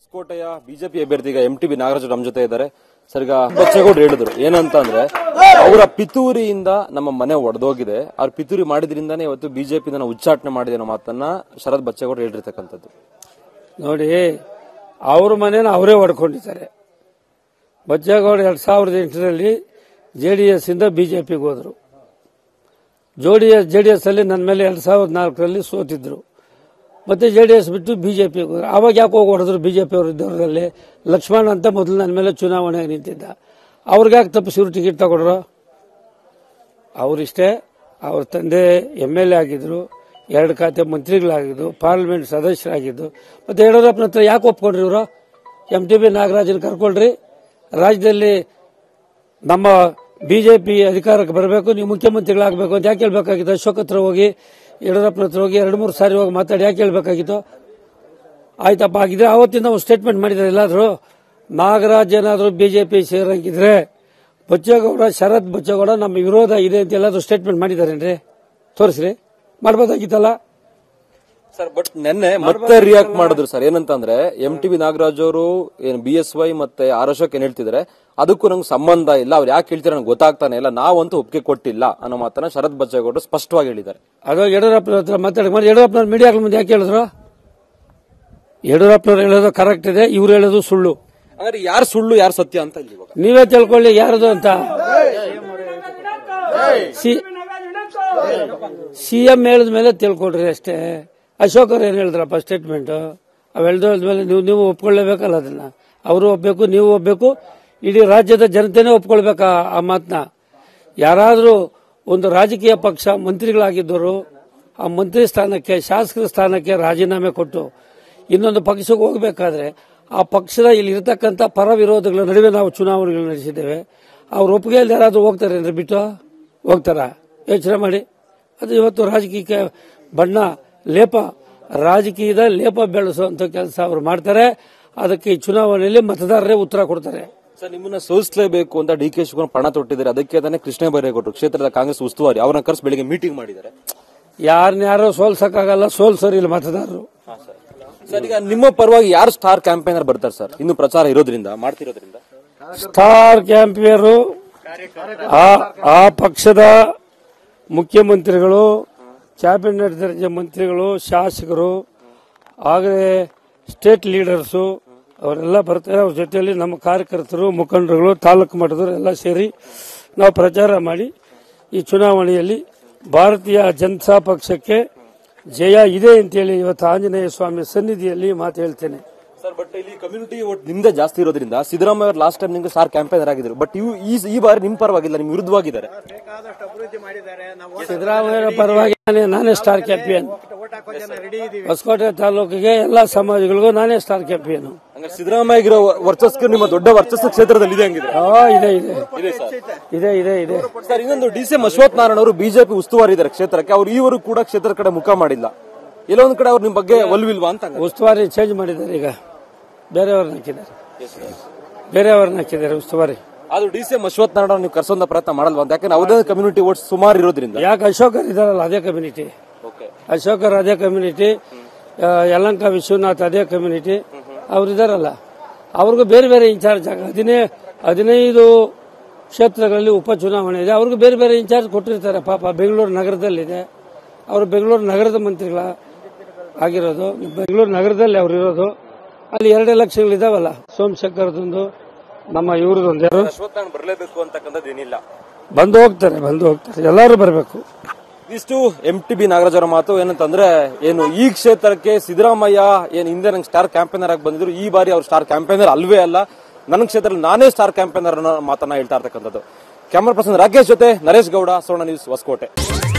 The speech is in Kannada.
ಹೊಸಕೋಟೆಯ ಬಿಜೆಪಿ ಅಭ್ಯರ್ಥಿ ಈಗ ಎಂ ಟಿ ಬಿ ನಾಗರಾಜ್ ನಮ್ಮ ಜೊತೆ ಇದ್ದಾರೆ ಸರ್ ಈಗ ಬಚ್ಚೇಗೌಡರು ಹೇಳಿದ್ರು ಏನಂತ ಅಂದ್ರೆ ಅವರ ಪಿತೂರಿಯಿಂದ ನಮ್ಮ ಮನೆ ಒಡೆದೋಗಿದೆ ಅವ್ರ ಪಿತೂರಿ ಮಾಡಿದ್ರಿಂದಾನೇ ಇವತ್ತು ಬಿಜೆಪಿ ನಾವು ಉಚ್ಚಾಟನೆ ಮಾಡಿದೆ ಅನ್ನೋ ಮಾತನ್ನ ಶರದ್ ಬಚ್ಚೇಗೌಡರು ಹೇಳಿರ್ತಕ್ಕಂಥದ್ದು ನೋಡಿ ಅವ್ರ ಮನೇನ ಅವರೇ ಹೊಡ್ಕೊಂಡಿದ್ದಾರೆ ಬಚ್ಚೇಗೌಡ ಎರಡ್ ಸಾವಿರದ ಎಂಟರಲ್ಲಿ ಜೆ ಡಿ ಎಸ್ ಇಂದ ಬಿಜೆಪಿಗೆ ಹೋದ್ರು ಜೋಡಿ ಜೆ ಡಿ ಎಸ್ ಅಲ್ಲಿ ನನ್ನ ಮೇಲೆ ಎರಡ್ ಸಾವಿರದ ನಾಲ್ಕರಲ್ಲಿ ಸೋತಿದ್ರು ಮತ್ತೆ ಜೆ ಡಿ ಎಸ್ ಬಿಟ್ಟು ಬಿಜೆಪಿ ಹೋದ್ರು ಅವಾಗ ಯಾಕೆ ಹೋಗಿ ಹೊಡೆದ್ರು ಬಿಜೆಪಿ ಅವರು ಇದ್ದವರಲ್ಲಿ ಲಕ್ಷ್ಮಣ್ ಅಂತ ಮೊದಲು ನನ್ನ ಮೇಲೆ ಚುನಾವಣೆಗೆ ನಿಂತಿದ್ದ ಅವ್ರಿಗೆ ಯಾಕೆ ತಪ್ಪಿಸಿ ಇವ್ರು ಟಿಕೆಟ್ ತಗೊಂಡ್ರು ಅವರಿಷ್ಟೇ ಅವ್ರ ತಂದೆ ಎಮ್ ಎಲ್ ಎ ಆಗಿದ್ರು ಎರಡು ಖಾತೆ ಮಂತ್ರಿಗಳಾಗಿದ್ದು ಪಾರ್ಲಿಮೆಂಟ್ ಸದಸ್ಯರಾಗಿದ್ದು ಮತ್ತೆ ಯಡಿಯೂರಪ್ಪನ ಹತ್ರ ಯಾಕೆ ಒಪ್ಕೊಂಡ್ರಿ ಇವರು ಎಂ ಟಿ ಬಿ ನಾಗರಾಜನ್ ಕರ್ಕೊಳ್ರಿ ರಾಜ್ಯದಲ್ಲಿ ನಮ್ಮ ಬಿಜೆಪಿ ಅಧಿಕಾರಕ್ಕೆ ಬರಬೇಕು ನೀವು ಮುಖ್ಯಮಂತ್ರಿಗಳಾಗಬೇಕು ಅಂತ ಯಾಕೆ ಹೇಳ್ಬೇಕಾಗಿತ್ತು ಅಶೋಕ್ ಹತ್ರ ಹೋಗಿ ಯಡಿಯೂರಪ್ಪನ ಹತ್ರ ಹೋಗಿ ಎರಡು ಮೂರು ಸಾರಿ ಹೋಗಿ ಮಾತಾಡಿ ಯಾಕೆ ಹೇಳ್ಬೇಕಾಗಿತ್ತು ಆಯ್ತಪ್ಪ ಆಗಿದ್ರೆ ಅವತ್ತಿಂದ ಒಂದು ಸ್ಟೇಟ್ಮೆಂಟ್ ಮಾಡಿದ್ದಾರೆ ಎಲ್ಲಾದರೂ ನಾಗರಾಜ್ ಏನಾದರೂ ಬಿಜೆಪಿ ಸೇರಂಗಿದ್ರೆ ಬಚ್ಚೇಗೌಡ ಶರತ್ ಬಚ್ಚೇಗೌಡ ನಮ್ಮ ವಿರೋಧ ಇದೆ ಅಂತ ಎಲ್ಲಾದರೂ ಸ್ಟೇಟ್ಮೆಂಟ್ ಮಾಡಿದಾರೇನ್ರಿ ತೋರಿಸ್ರಿ ಮಾಡ್ಬೋದಾಗಿತ್ತಲ್ಲ ಸರ್ ಬಟ್ ನಿನ್ನೆ ಮತ್ತೆ ರಿಯಾಕ್ಟ್ ಮಾಡಿದ್ರು ಸರ್ ಏನಂತಂದ್ರೆ ಎಂ ಟಿ ಬಿ ನಾಗರಾಜ್ ಅವರು ಏನ್ ಬಿ ಎಸ್ ವೈ ಮತ್ತೆ ಆರ್ ಅಶೋಕ್ ಏನ್ ಹೇಳ್ತಿದ್ದಾರೆ ಅದಕ್ಕೂ ನಂಗೆ ಸಂಬಂಧ ಇಲ್ಲ ಅವ್ರು ಯಾಕೆ ಹೇಳ್ತಾರೆ ನಂಗೆ ಗೊತ್ತಾಗ್ತಾನೆ ಇಲ್ಲ ನಾವಂತೂ ಒಪ್ಪಿಗೆ ಕೊಟ್ಟಿಲ್ಲ ಅನ್ನೋ ಮಾತನ್ನ ಶರತ್ ಬಚ್ಚೇಗೌಡರು ಸ್ಪಷ್ಟವಾಗಿ ಹೇಳಿದ್ದಾರೆ ಅದು ಯಡಿಯೂರಪ್ಪನ ಹತ್ರ ಮಾತಾಡಿ ಮಾಡಿ ಯಡಿಯೂರಪ್ಪನವ್ರು ಮೀಡಿಯಾಗಳ ಮುಂದೆ ಯಾಕೆ ಹೇಳಿದ್ರು ಯಡಿಯೂರಪ್ಪನವ್ರು ಹೇಳೋದು ಕರೆಕ್ಟ್ ಇದೆ ಇವ್ರು ಹೇಳೋದು ಸುಳ್ಳು ಅಂದ್ರೆ ಯಾರು ಸುಳ್ಳು ಯಾರು ಸತ್ಯ ಅಂತ ಇಲ್ಲಿ ಇವಾಗ ನೀವೇ ತಿಳ್ಕೊಳ್ಳಿ ಯಾರದು ಅಂತ ಸಿಎಂ ಹೇಳಿದ ಮೇಲೆ ತಿಳ್ಕೊಳ್ರಿ ಅಷ್ಟೇ ಅಶೋಕ್ ಅವ್ರು ಏನ್ ಹೇಳಿದ್ರಪ್ಪ ಸ್ಟೇಟ್ಮೆಂಟ್ ಅವ್ ಹೇಳ್ದ್ಮೇಲೆ ನೀವು ನೀವು ಒಪ್ಕೊಳ್ಳೇಬೇಕಲ್ಲ ಅದನ್ನ ಅವರು ಒಪ್ಬೇಕು ನೀವು ಒಪ್ಬೇಕು ಇಡೀ ರಾಜ್ಯದ ಜನತೆನೇ ಒಪ್ಕೊಳ್ಬೇಕಾ ಆ ಮಾತನ್ನ ಯಾರಾದರೂ ಒಂದು ರಾಜಕೀಯ ಪಕ್ಷ ಮಂತ್ರಿಗಳಾಗಿದ್ದರು ಆ ಮಂತ್ರಿ ಸ್ಥಾನಕ್ಕೆ ಶಾಸಕರ ಸ್ಥಾನಕ್ಕೆ ರಾಜೀನಾಮೆ ಕೊಟ್ಟು ಇನ್ನೊಂದು ಪಕ್ಷಕ್ಕೆ ಹೋಗಬೇಕಾದ್ರೆ ಆ ಪಕ್ಷದ ಇಲ್ಲಿ ಇರತಕ್ಕಂಥ ಪರ ವಿರೋಧಗಳ ನಡುವೆ ನಾವು ಚುನಾವಣೆಗಳು ನಡೆಸಿದ್ದೇವೆ ಅವ್ರ ಒಪ್ಪಿಗೆ ಇಲ್ದೆ ಯಾರಾದ್ರೂ ಹೋಗ್ತಾರೆ ಬಿಟ್ಟು ಹೋಗ್ತಾರ ಯೋಚನೆ ಮಾಡಿ ಅದು ಇವತ್ತು ರಾಜಕೀಯಕ್ಕೆ ಬಣ್ಣ ಲೇಪ ರಾಜಕೀಯದ ಲೇಪ ಬೆಳೆಸುವಂತ ಕೆಲಸ ಅವರು ಮಾಡ್ತಾರೆ ಅದಕ್ಕೆ ಈ ಚುನಾವಣೆಯಲ್ಲಿ ಮತದಾರರೇ ಉತ್ತರ ಕೊಡ್ತಾರೆ ಸರ್ ನಿಮ್ಮನ್ನ ಸೋಲಿಸಲೇಬೇಕು ಅಂತ ಡಿ ಕೆ ಶಿವಕುಮಾರ್ ಪಣ ತೊಟ್ಟಿದ್ದಾರೆ ಅದಕ್ಕೆ ತಾನೇ ಕೃಷ್ಣ ಬೈರೇಗೌಡರು ಕ್ಷೇತ್ರದ ಕಾಂಗ್ರೆಸ್ ಉಸ್ತುವಾರಿ ಅವ್ರನ್ನ ಕರೆಸಿ ಬೆಳಿಗ್ಗೆ ಮೀಟಿಂಗ್ ಮಾಡಿದ್ದಾರೆ ಯಾರನ್ಯಾರೋ ಸೋಲ್ಸಕ್ಕಾಗಲ್ಲ ಸೋಲ್ಸೋರು ಇಲ್ಲ ಮತದಾರರು ಸರ್ ಈಗ ನಿಮ್ಮ ಪರವಾಗಿ ಯಾರು ಸ್ಟಾರ್ ಕ್ಯಾಂಪೇನರ್ ಬರ್ತಾರೆ ಸರ್ ಇನ್ನು ಪ್ರಚಾರ ಇರೋದ್ರಿಂದ ಮಾಡ್ತಿರೋದ್ರಿಂದ ಸ್ಟಾರ್ ಕ್ಯಾಂಪಿಯರು ಆ ಆ ಪಕ್ಷದ ಮುಖ್ಯಮಂತ್ರಿಗಳು ಕ್ಯಾಬಿನೆಟ್ ದರ್ಜೆ ಮಂತ್ರಿಗಳು ಶಾಸಕರು ಹಾಗೆ ಸ್ಟೇಟ್ ಲೀಡರ್ಸು ಅವರೆಲ್ಲ ಬರ್ತಾರೆ ಅವ್ರ ಜೊತೆಯಲ್ಲಿ ನಮ್ಮ ಕಾರ್ಯಕರ್ತರು ಮುಖಂಡರುಗಳು ತಾಲೂಕು ಮಟ್ಟದವರು ಎಲ್ಲ ಸೇರಿ ನಾವು ಪ್ರಚಾರ ಮಾಡಿ ಈ ಚುನಾವಣೆಯಲ್ಲಿ ಭಾರತೀಯ ಜನತಾ ಪಕ್ಷಕ್ಕೆ ಜಯ ಇದೆ ಅಂತೇಳಿ ಇವತ್ತು ಆಂಜನೇಯ ಸ್ವಾಮಿ ಸನ್ನಿಧಿಯಲ್ಲಿ ಮಾತು ಹೇಳ್ತೇನೆ ಸರ್ ಬಟ್ ಇಲ್ಲಿ ಕಮ್ಯುನಿಟಿ ವೋಟ್ ನಿಮ್ದೇ ಜಾಸ್ತಿ ಇರೋದ್ರಿಂದ ಸಿದ್ದರಾಮಯ್ಯ ಅವರು ಲಾಸ್ಟ್ ಟೈಮ್ ನಿಮ್ಗೆ ಸ್ಟಾರ್ ಕ್ಯಾಂಪೇನರ್ ಆಗಿದ್ರು ಬಟ್ ಇವು ಈ ಈ ಬಾರಿ ನಿಮ್ ಪರವಾಗಿಲ್ಲ ನಿಮ್ ವಿರುದ್ಧವಾಗಿದ್ದಾರೆ ಬೇಕಾದಷ್ಟು ಅಭಿವೃದ್ಧಿ ಮಾಡಿದ್ದಾರೆ ನಾವು ಸಿದ್ದರಾಮಯ್ಯ ಪರವಾಗಿ ನಾನೇ ನಾನೇ ಸ್ಟಾರ್ ಕ್ಯಾಪಿಯನ್ ಓಟ್ ಹಾಕೋ ಜನ ರೆಡಿ ಇದೀವಿ ಹೊಸಕೋಟೆ ತಾಲೂಕಿಗೆ ಎಲ್ಲಾ ಸಮಾಜಗಳಿಗೂ ನಾನೇ ಸ್ಟಾರ್ ಕ್ಯಾಪಿಯನ್ ಹಂಗಾರೆ ಸಿದ್ದರಾಮಯ್ಯ ಇರೋ ವರ್ಚಸ್ಗೆ ನಿಮ್ಮ ದೊಡ್ಡ ವರ್ಚಸ್ಸು ಕ್ಷೇತ್ರದಲ್ಲಿ ಇದೆ ಹಂಗಿದೆ ಇದೆ ಇದೆ ಇದೆ ಸರ್ ಇದೆ ಇದೆ ಇದೆ ಸರ್ ಇನ್ನೊಂದು D C M Ashwath Narayana ಅವರು ಬಿಜೆಪಿ ಉಸ್ತುವಾರಿ ಇದ್ದಾರೆ ಕ್ಷೇತ್ರಕ್ಕೆ ಅವ್ರು ಈವರು ಕೂಡ ಕ್ಷೇತ್ರದ ಕಡೆ ಮುಖ ಮಾಡಿಲ್ಲ ಎಲ್ಲೊಂದ್ ಕಡೆ ಅವ್ರ ನಿಮ್ ಬಗ್ಗೆ ಒಲ್ವಿಲ್ವಾ ಅಂತ ಹಂಗಾರೆ. ಉಸ್ತುವಾರಿ ಚೇಂಜ್ ಮಾಡಿದ್ದಾರೆ ಈಗ ಬೇರೆಯವ್ರನ್ನ ಹಾಕಿದ್ದಾರೆ ಬೇರೆಯವ್ರನ್ನ ಹಾಕಿದ್ದಾರೆ ಉಸ್ತುವಾರಿ ಆದ್ರೂ D C M Ashwath Narayana ನೀವು ಕರ್ಸೋಂತ ಪ್ರಯತ್ನ ಮಾಡಲ್ವಾ ಅಂತ ಯಾಕಂದ್ರೆ ಅವ್ರದೇ ಕಮ್ಯುನಿಟಿ ವೋಟ್ ಸುಮಾರು ಇರೋದ್ರಿಂದ ಯಾಕೆ ಅಶೋಕರ್ ಇದಾರಲ್ಲ ಅದೇ ಕಮ್ಯುನಿಟಿ ಓಕೆ ಅಶೋಕರ್ ಅದೇ ಕಮ್ಯುನಿಟಿ ಆ, ಯಲಂಕ ವಿಶ್ವನಾಥ್ ಅದೇ ಕಮ್ಯುನಿಟಿ ಅವರಿದಾರಲ್ಲ ಅವ್ರಿಗೂ ಬೇರೆ ಬೇರೆ ಇನ್ಚಾರ್ಜ್ ಆಗ ಹದಿನೇ ಹದಿನೈದು ಕ್ಷೇತ್ರಗಳಲ್ಲಿ ಉಪಚುನಾವಣೆ ಇದೆ ಅವ್ರಿಗೂ ಬೇರೆ ಬೇರೆ ಇನ್ಚಾರ್ಜ್ ಕೊಟ್ಟಿರ್ತಾರೆ ಪಾಪ ಬೆಂಗಳೂರು ನಗರದಲ್ಲಿದೆ ಅವರು ಬೆಂಗಳೂರು ನಗರದ ಮಂತ್ರಿಗಳ ಆಗಿರೋದು ಬೆಂಗಳೂರು ನಗರದಲ್ಲಿ ಅವ್ರು ಇರೋದು ಅಲ್ಲಿ ಎರಡು ಎಲೆಕ್ಷನ್ಗಳಿದಾವಲ್ಲ ಸೋಮಶೇಖರ್ದೊಂದು ನಮ್ಮ ಇವ್ರದೊಂದು ಯಾರು ಅಶ್ವಥ್ ನಾರಾಯಣ ಬರಲೇಬೇಕು ಅಂತಕ್ಕಂಥದ್ದು ಏನಿಲ್ಲ ಬಂದು ಹೋಗ್ತಾರೆ ಬಂದು ಹೋಗ್ತಾರೆ ಎಲ್ಲರೂ ಬರಬೇಕು ಇಷ್ಟು ಎಂ ಟಿ ಬಿ ನಾಗರಾಜ್ ಅವರ ಮಾತು ಏನಂತಂದ್ರೆ ಏನು ಈ ಕ್ಷೇತ್ರಕ್ಕೆ ಸಿದ್ದರಾಮಯ್ಯ ಏನು ಹಿಂದೆ ನಂಗೆ ಸ್ಟಾರ್ ಕ್ಯಾಂಪೇನರ್ ಆಗಿ ಬಂದಿದ್ರು ಈ ಬಾರಿ ಅವ್ರು ಸ್ಟಾರ್ ಕ್ಯಾಂಪೇನರ್ ಅಲ್ವೇ ಅಲ್ಲ ನನ್ನ ಕ್ಷೇತ್ರದಲ್ಲಿ ನಾನೇ ಸ್ಟಾರ್ ಕ್ಯಾಂಪೇನರ್ ಅನ್ನೋ ಮಾತನ್ನ ಹೇಳ್ತಾ ಇರ್ತಕ್ಕಂಥದ್ದು ಕ್ಯಾಮರಾ ಪರ್ಸನ್ ರಾಕೇಶ್ ಜೊತೆ ನರೇಶ್ ಗೌಡ ಸೋಣ ನ್ಯೂಸ್ ಹೊಸಕೋಟೆ